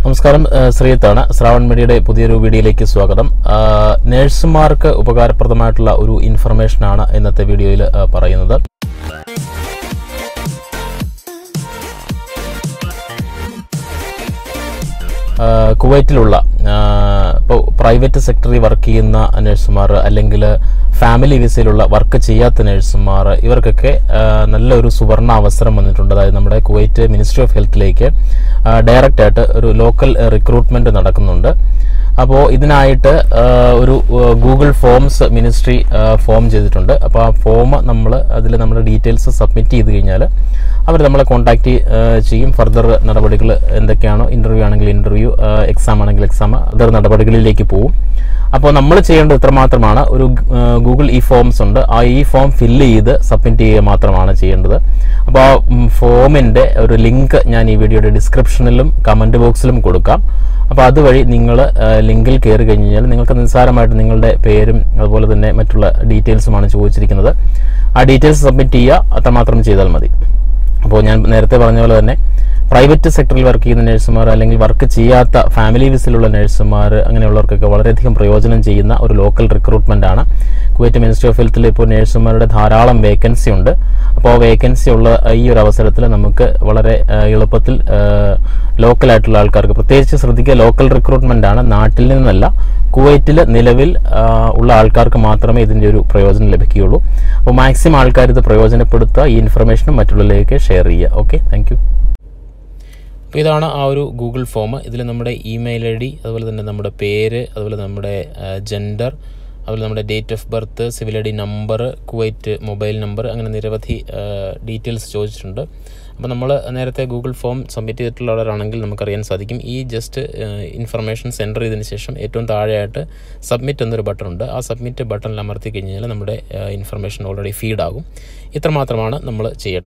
നമസ്കാരം ഏഹ് ശ്രീയത്താണ് ശ്രാവൺ മീഡിയയുടെ പുതിയൊരു വീഡിയോയിലേക്ക് സ്വാഗതം ആഹ് നഴ്സുമാർക്ക് ഉപകാരപ്രദമായിട്ടുള്ള ഒരു ഇൻഫർമേഷനാണ് ഇന്നത്തെ വീഡിയോയിൽ ഏഹ് പറയുന്നത് ആഹ് കുവൈറ്റിലുള്ള ഇപ്പോൾ പ്രൈവറ്റ് സെക്ടറിൽ വർക്ക് ചെയ്യുന്ന നഴ്സുമാർ അല്ലെങ്കിൽ ഫാമിലി വിസയിലുള്ള വർക്ക് ചെയ്യാത്ത നഴ്സുമാർ ഇവർക്കൊക്കെ ആഹ് നല്ലൊരു സുവർണ അവസരം വന്നിട്ടുണ്ട് അതായത് നമ്മുടെ കുവൈറ്റ് മിനിസ്ട്രി ഓഫ് ഹെൽത്തിലേക്ക് ഡയറക്റ്റ് ആയിട്ട് ഒരു ലോക്കൽ റിക്രൂട്ട്മെന്റ് നടക്കുന്നുണ്ട് അപ്പോൾ ഇതിനായിട്ട് ആഹ് ഒരു ഗൂഗിൾ ഫോംസ് മിനിസ്ട്രി ഫോം ചെയ്തിട്ടുണ്ട് അപ്പോൾ ആ ഫോം നമ്മൾ അതിൽ നമ്മുടെ ഡീറ്റെയിൽസ് സബ്മിറ്റ് ചെയ്ത് കഴിഞ്ഞാൽ അവർ നമ്മളെ കോൺടാക്ട് ചെയ്യും ഫർദർ നടപടികൾ എന്തൊക്കെയാണോ ഇന്റർവ്യൂ ആണെങ്കിൽ ഇന്റർവ്യൂ എക്സാം ആണെങ്കിൽ എക്സാം അതർ നടപടികളിലേക്ക് പോകും അപ്പോൾ നമ്മൾ ചെയ്യേണ്ടത് ഇത്രമാത്രമാണ് ഒരു ഗൂഗിൾ ഇ ഫോംസ് ഉണ്ട് ആ ഇ ഫോം ഫില്ല് ചെയ്ത് സബ്മിറ്റ് ചെയ്യുക മാത്രമാണ് ചെയ്യേണ്ടത് അപ്പോൾ ആ ഫോമിൻ്റെ ഒരു ലിങ്ക് ഞാൻ ഈ വീഡിയോയുടെ ഡിസ്ക്രിപ്ഷനിലും കമൻറ്റ് ബോക്സിലും കൊടുക്കാം അപ്പോൾ അതുവഴി നിങ്ങൾ ലിങ്കിൽ കയറി കഴിഞ്ഞ് കഴിഞ്ഞാൽ നിങ്ങൾക്ക് നിസ്സാരമായിട്ട് നിങ്ങളുടെ പേരും അതുപോലെ തന്നെ മറ്റുള്ള ഡീറ്റെയിൽസുമാണ് ചോദിച്ചിരിക്കുന്നത് ആ ഡീറ്റെയിൽസ് സബ്മിറ്റ് ചെയ്യുക അത്രമാത്രം ചെയ്താൽ മതി അപ്പോൾ ഞാൻ നേരത്തെ പറഞ്ഞ പോലെ തന്നെ പ്രൈവറ്റ് സെക്ടറിൽ വർക്ക് ചെയ്യുന്ന നഴ്സുമാർ അല്ലെങ്കിൽ വർക്ക് ചെയ്യാത്ത ഫാമിലി വിസിലുള്ള നഴ്സുമാർ അങ്ങനെയുള്ളവർക്കൊക്കെ വളരെയധികം പ്രയോജനം ചെയ്യുന്ന ഒരു ലോക്കൽ റിക്രൂട്ട്മെന്റ് ആണ് കുവൈറ്റ് മിനിസ്ട്രി ഓഫ് ഹെൽത്തിൽ ഇപ്പോൾ നഴ്സുമാരുടെ ധാരാളം വേക്കൻസി ഉണ്ട് അപ്പോൾ വേക്കൻസി ഉള്ള ഈ ഒരു അവസരത്തിൽ നമുക്ക് വളരെ ആ, എളുപ്പത്തിൽ ലോക്കലായിട്ടുള്ള ആൾക്കാർക്ക് പ്രത്യേകിച്ച് ശ്രദ്ധിക്കുക ലോക്കൽ റിക്രൂട്ട്മെന്റ് ആണ് നാട്ടിൽ നിന്നല്ല കുവൈറ്റിൽ നിലവിൽ ആ, ഉള്ള ആൾക്കാർക്ക് മാത്രമേ ഇതിൻ്റെ ഒരു പ്രയോജനം ലഭിക്കുകയുള്ളൂ അപ്പോൾ മാക്സിമം ആൾക്കാർ ഇത് പ്രയോജനപ്പെടുത്തുക ഈ ഇൻഫർമേഷനും മറ്റുള്ളവരിലേക്ക് ഷെയർ ചെയ്യുക ഓക്കെ താങ്ക് അപ്പോൾ ഇതാണ് ആ ഒരു ഗൂഗിൾ ഫോം ഇതിൽ നമ്മുടെ ഇമെയിൽ ഐ ഡി അതുപോലെ തന്നെ നമ്മുടെ പേര് അതുപോലെ നമ്മുടെ ജെൻഡർ അതുപോലെ നമ്മുടെ date of birth civil I D number Kuwait mobile number അങ്ങനെ നിരവധി ഡീറ്റെയിൽസ് ചോദിച്ചിട്ടുണ്ട് അപ്പോൾ നമ്മൾ നേരത്തെ ഗൂഗിൾ ഫോം സബ്മിറ്റ് ചെയ്തിട്ടുള്ളവരാണെങ്കിൽ നമുക്കറിയാൻ സാധിക്കും ഈ ജസ്റ്റ് ഇൻഫർമേഷൻ സെൻറ്റർ ചെയ്തതിന് ശേഷം ഏറ്റവും താഴെയായിട്ട് സബ്മിറ്റ് എന്നൊരു ബട്ടൺ ഉണ്ട് ആ സബ്മിറ്റ് ബട്ടണിൽ അമർത്തി കഴിഞ്ഞാൽ നമ്മുടെ ഇൻഫർമേഷൻ ഓൾറെഡി ഫീഡ് ആകും ഇത്രമാത്രമാണ് നമ്മൾ ചെയ്യേണ്ടത്